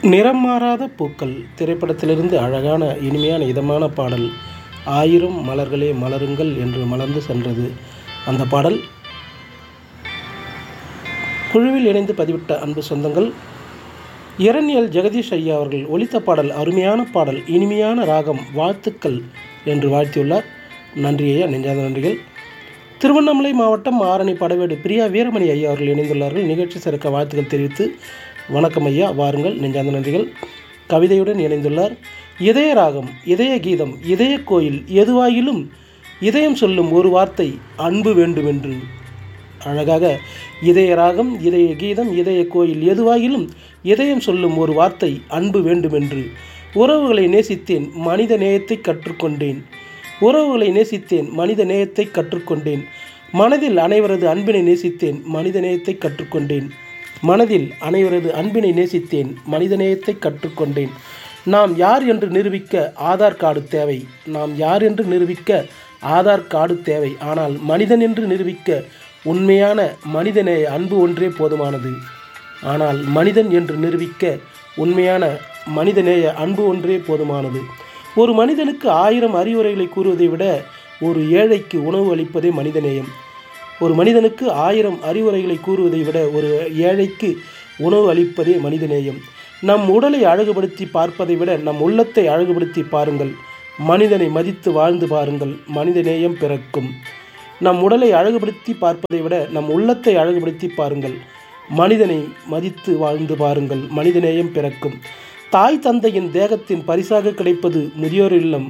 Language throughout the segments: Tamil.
நிறம் மாறாத பூக்கள் திரைப்படத்திலிருந்து அழகான இனிமையான இதமான பாடல் ஆயிரம் மலர்களே மலருங்கள் என்று மலர்ந்து சென்றது அந்த பாடல் குழுவில் இணைந்து பதிவிட்ட அன்பு சொந்தங்கள் இரணியல் ஜெகதீஷ் ஐயா அவர்கள் ஒலித்த பாடல் அருமையான பாடல் இனிமையான ராகம் வாழ்த்துக்கள் என்று வாழ்த்தியுள்ளார் நன்றி ஐயா நெஞ்சாத நன்றிகள் திருவண்ணாமலை மாவட்டம் ஆரணி படவேடு பிரியா வீரமணி ஐயா அவர்கள் இணைந்துள்ளார்கள் நிகழ்ச்சி சிறக்க வாழ்த்துக்கள் தெரிவித்து வணக்கம் ஐயா வாருங்கள் நெஞ்சாந்த நன்றிகள் கவிதையுடன் இணைந்துள்ளார் இதய ராகம் இதய கீதம் இதய கோயில் எதுவாயிலும் இதயம் சொல்லும் ஒரு வார்த்தை அன்பு வேண்டுமென்று அழகாக இதய ராகம் இதய கீதம் இதய கோயில் எதுவாயிலும் இதயம் சொல்லும் ஒரு வார்த்தை அன்பு வேண்டுமென்று உறவுகளை நேசித்தேன் மனித நேயத்தை கற்றுக்கொண்டேன் உறவுகளை நேசித்தேன் மனித நேயத்தை கற்றுக்கொண்டேன் மனதில் அனைவரது அன்பினை நேசித்தேன் மனித நேயத்தை கற்றுக்கொண்டேன் மனதில் அனைவரது அன்பினை நேசித்தேன் மனித நேயத்தை கற்றுக்கொண்டேன் நாம் யார் என்று நிரூபிக்க ஆதார் கார்டு தேவை நாம் யார் என்று நிரூபிக்க ஆதார் கார்டு தேவை ஆனால் மனிதன் என்று நிரூபிக்க உண்மையான மனிதநேய அன்பு ஒன்றே போதுமானது ஆனால் மனிதன் என்று நிரூபிக்க உண்மையான மனிதநேய அன்பு ஒன்றே போதுமானது ஒரு மனிதனுக்கு ஆயிரம் அறிவுரைகளை கூறுவதை விட ஒரு ஏழைக்கு உணவு அளிப்பதே மனிதநேயம் ஒரு மனிதனுக்கு ஆயிரம் அறிவுரைகளை கூறுவதை விட ஒரு ஏழைக்கு உணவு அளிப்பதே மனிதநேயம் நம் உடலை அழகுபடுத்தி பார்ப்பதை விட நம் உள்ளத்தை அழகுபடுத்தி பாருங்கள் மனிதனை மதித்து வாழ்ந்து பாருங்கள் மனிதநேயம் பிறக்கும் நம் உடலை அழகுபடுத்தி பார்ப்பதை விட நம் உள்ளத்தை அழகுபடுத்தி பாருங்கள் மனிதனை மதித்து வாழ்ந்து பாருங்கள் மனிதநேயம் பிறக்கும் தாய் தந்தையின் தேகத்தின் பரிசாக கிடைப்பது முதியோர் இல்லம்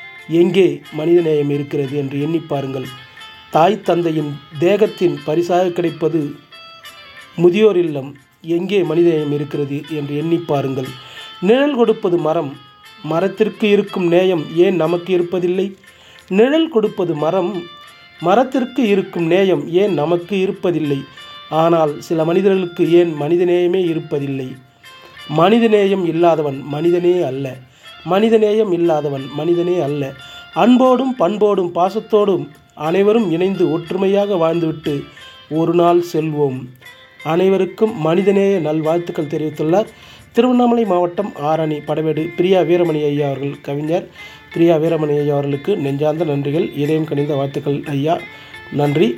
எங்கே மனிதநேயம் இருக்கிறது என்று எண்ணி பாருங்கள் தாய் தந்தையின் தேகத்தின் பரிசாக கிடைப்பது முதியோர் இல்லம் எங்கே மனிதநேயம் இருக்கிறது என்று எண்ணி பாருங்கள் நிழல் கொடுப்பது மரம் மரத்திற்கு இருக்கும் நேயம் ஏன் நமக்கு இருப்பதில்லை நிழல் கொடுப்பது மரம் மரத்திற்கு இருக்கும் நேயம் ஏன் நமக்கு இருப்பதில்லை ஆனால் சில மனிதர்களுக்கு ஏன் மனிதநேயமே இருப்பதில்லை மனிதநேயம் இல்லாதவன் மனிதனே அல்ல மனிதநேயம் இல்லாதவன் மனிதனே அல்ல அன்போடும் பண்போடும் பாசத்தோடும் அனைவரும் இணைந்து ஒற்றுமையாக வாழ்ந்துவிட்டு ஒரு நாள் செல்வோம் அனைவருக்கும் மனிதநேய நல்வாழ்த்துக்கள் தெரிவித்துள்ளார் திருவண்ணாமலை மாவட்டம் ஆரணி படவேடு பிரியா வீரமணி ஐயா அவர்கள் கவிஞர் பிரியா வீரமணி ஐயா அவர்களுக்கு நெஞ்சார்ந்த நன்றிகள் இதயம் கணிந்த வாழ்த்துக்கள் ஐயா நன்றி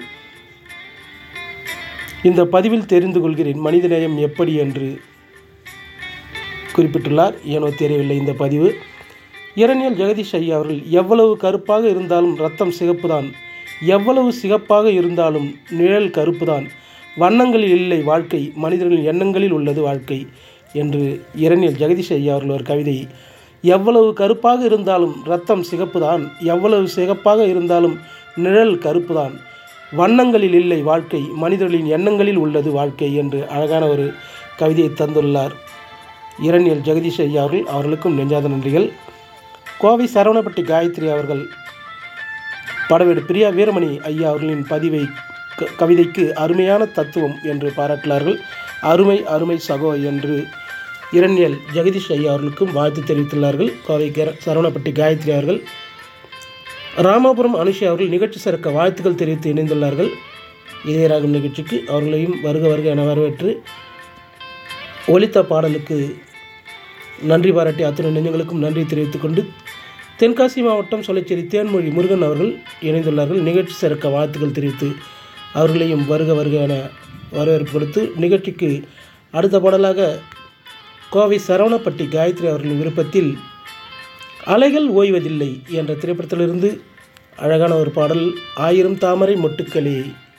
இந்த பதிவில் தெரிந்து கொள்கிறேன் மனிதநேயம் எப்படி என்று குறிப்பிட்டுள்ளார் ஏனோ தெரியவில்லை இந்த பதிவு இரணியல் ஜெகதீஷ் ஐயா அவர்கள் எவ்வளவு கருப்பாக இருந்தாலும் ரத்தம் சிகப்புதான் எவ்வளவு சிகப்பாக இருந்தாலும் நிழல் கருப்புதான் வண்ணங்களில் இல்லை வாழ்க்கை மனிதர்களின் எண்ணங்களில் உள்ளது வாழ்க்கை என்று இரணியல் ஜெகதீஷ் ஐயா அவர்கள் ஒரு கவிதை எவ்வளவு கருப்பாக இருந்தாலும் ரத்தம் சிகப்புதான் எவ்வளவு சிகப்பாக இருந்தாலும் நிழல் கருப்புதான் வண்ணங்களில் இல்லை வாழ்க்கை மனிதர்களின் எண்ணங்களில் உள்ளது வாழ்க்கை என்று அழகான ஒரு கவிதையை தந்துள்ளார் இரணியல் ஜெகதீஷ் ஐயா அவர்கள் அவர்களுக்கும் நெஞ்சாத நன்றிகள் கோவை சரவணப்பட்டி காயத்ரி அவர்கள் படவேடு பிரியா வீரமணி ஐயா அவர்களின் பதிவை கவிதைக்கு அருமையான தத்துவம் என்று பாராட்டினார்கள் அருமை அருமை சகோ என்று இரண்யல் ஜெகதீஷ் ஐயா அவர்களுக்கும் வாழ்த்து தெரிவித்துள்ளார்கள் கோவை சரவணப்பட்டி காயத்ரி அவர்கள் ராமாபுரம் அனுஷி அவர்கள் நிகழ்ச்சி சிறக்க வாழ்த்துக்கள் தெரிவித்து இணைந்துள்ளார்கள் இதயராகும் நிகழ்ச்சிக்கு அவர்களையும் வருக வருக என வரவேற்று ஒலித்த பாடலுக்கு நன்றி பாராட்டி அத்துணை நெஞ்சங்களுக்கும் நன்றி தெரிவித்துக் கொண்டு தென்காசி மாவட்டம் சொலைச்சேரி தேன்மொழி முருகன் அவர்கள் இணைந்துள்ளார்கள் நிகழ்ச்சி சிறக்க வாழ்த்துக்கள் தெரிவித்து அவர்களையும் வருக வருக என வரவேற்பு கொடுத்து நிகழ்ச்சிக்கு அடுத்த பாடலாக கோவை சரவணப்பட்டி காயத்ரி அவர்களின் விருப்பத்தில் அலைகள் ஓய்வதில்லை என்ற திரைப்படத்திலிருந்து அழகான ஒரு பாடல் ஆயிரம் தாமரை மொட்டுக்களே